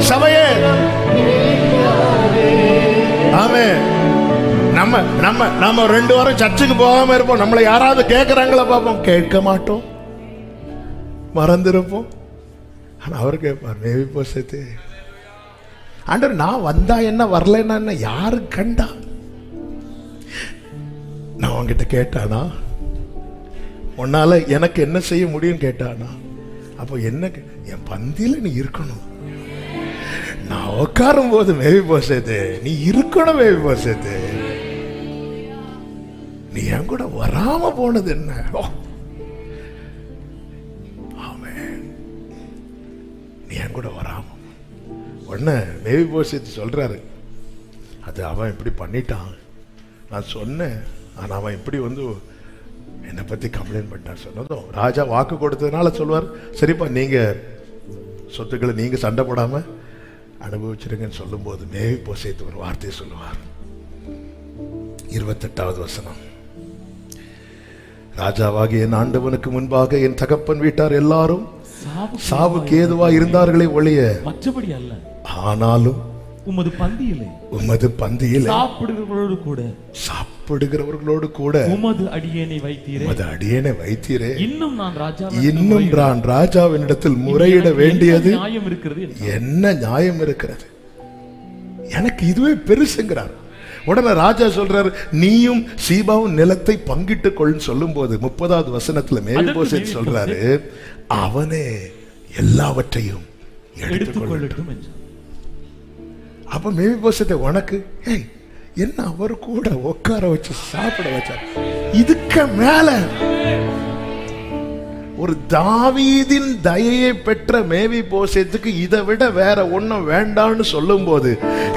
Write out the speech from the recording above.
சபையே ஆமே நம்ம நம்ம நம்ம ரெண்டு வாரம் சர்ச்சுக்கு போகாம இருப்போம் நம்மளை யாராவது கேட்கறாங்களா பார்ப்போம் கேட்க மாட்டோம் மறந்துருப்போம் ஆனா அவர் கேட்பார் மேவி போசத்து ஆண்டவர் நான் வந்தா என்ன வரலன்னா என்ன யாரு கண்டா நான் அவன்கிட்ட கேட்டானா உன்னால எனக்கு என்ன செய்ய முடியும் கேட்டானா அப்போ என்ன கே- என் பந்தியில நீ இருக்கணும் நான் உட்காரும் போது மேவி போசது நீ இருக்கணும் மேவி போசது நீ என் கூட வராம போனது என்ன ஓ. ஆமென். நீ என் கூட வராம உடனே மேவி போசத்து சொல்றாரு அது அவன் இப்படி பண்ணிட்டான் நான் சொன்னேன் ஆனா அவன் இப்படி வந்து என்னை பத்தி கம்ப்ளைண்ட் பண்ணிட்டான் சொன்னதும் ராஜா வாக்கு கொடுத்ததுனால சொல்வார் சரிப்பா நீங்க சொத்துக்களை நீங்க சண்டை போடாம அனுபவிச்சிருங்கன்னு சொல்லும்போது மேவி போசைத்து ஒரு வார்த்தையை சொல்லுவார் இருபத்தெட்டாவது வசனம் ராஜாவாகிய என் ஆண்டவனுக்கு முன்பாக என் தகப்பன் வீட்டார் எல்லாரும் சாவு சாவுக்கு ஏதுவா இருந்தார்களே ஒழிய மற்றபடி அல்ல ஆனாலும் உமது பந்தியிலே உமது பந்தியில் சாப்பிடுகிறவர்களோடு கூட சாப்பிடுகிறவர்களோடு கூட உமது அடியேனை வைத்தீரே உமது அடியேனை வைத்தீரே இன்னும் நான் ராஜா இன்னும் நான் ராஜாவினிடத்தில் முறையிட வேண்டியது நியாயம் இருக்கிறது என்று. என்ன நியாயம் இருக்கிறது எனக்கு இதுவே பெருசுங்கிறார் உடனே ராஜா சொல்றாரு நீயும் சீபாவும் நிலத்தை பங்கிட்டுக் கொள்னு சொல்லும்போது முப்பதாவது வசனத்துல மேல்போசேத் சொல்றாரு அவனே எல்லாவற்றையும் எடுத்துக்கொள் எடுத்துக்கொள்ளட்டும் என்று அப்ப மேல்போசத்தை உனக்கு ஏய் என்ன அவர் கூட உட்கார வச்சு சாப்பிட வச்சார் இதுக்கு மேல ஒரு தாவீதின் தயையை பெற்ற மேவி போசத்துக்கு இதை விட வேற ஒண்ணும் வேண்டாம்னு சொல்லும்போது